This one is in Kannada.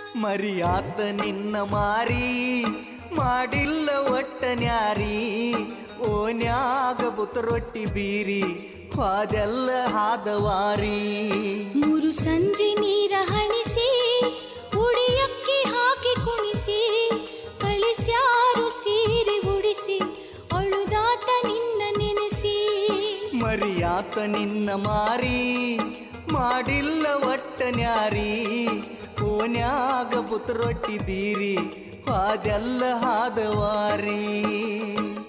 ಮರಿಯಾತ ನಿನ್ನ ಮಾರಿ ಮಾಡಿಲ್ಲ ಒಟ್ಟ ನ್ಯಾರಿ ಓನ್ಯಾಗ ಬುತ್ತರೊಟ್ಟಿ ಬೀರಿ ಹಾದೆಲ್ಲ ಹಾದವಾರಿ ಮೂರು ಸಂಜೆ ನೀರ ಹಣಿಸಿ ಉಡಿಯಕ್ಕಿ ಹಾಕಿ ಕುಣಿಸಿ ಕಳಿಸ್ಯಾರು ಸೀರೆ ಉಡಿಸಿ ಅಳುದಾತ ನಿನ್ನ ನೆನೆಸಿ ಮರಿಯಾತ ನಿನ್ನ ಮಾರಿ ಮಾಡಿಲ್ಲ ಒಟ್ಟ ನ್ಯಾರಿ ಓನ್ಯಾಗ ಬುತ್ತರೊಟ್ಟಿ ಬೀರಿ ಹಾದೆಲ್ಲ ಹಾದವಾರಿ